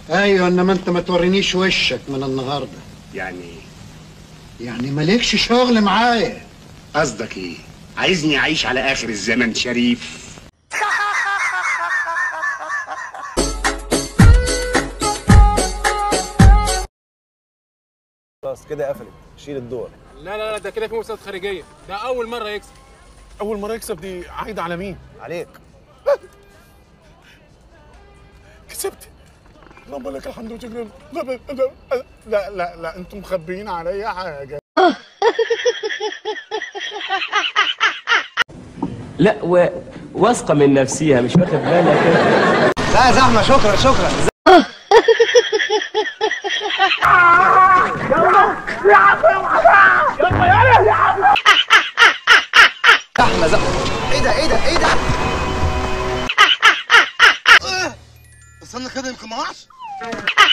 ايوه انما انت ما تورينيش وشك من النهارده يعني يعني مالكش شغل معايا قصدك ايه عايزني اعيش على اخر الزمن شريف خلاص كده قفلت شيل الدور لا لا لا ده كده في مساعدة خارجية ده أول مرة يكسب اول مره يكسب دي عايده على مين عليك كسبت اللهم لك الحمد والشكر لا لا لا لا, لا انتم مخبيين عليا حاجه لا و... واثقه من نفسها مش واخد بالك لا يا زحمه شكرا شكرا زحمه زحمه ايه ده ايه ده ايه ده استنى كده يمكن ما اقعش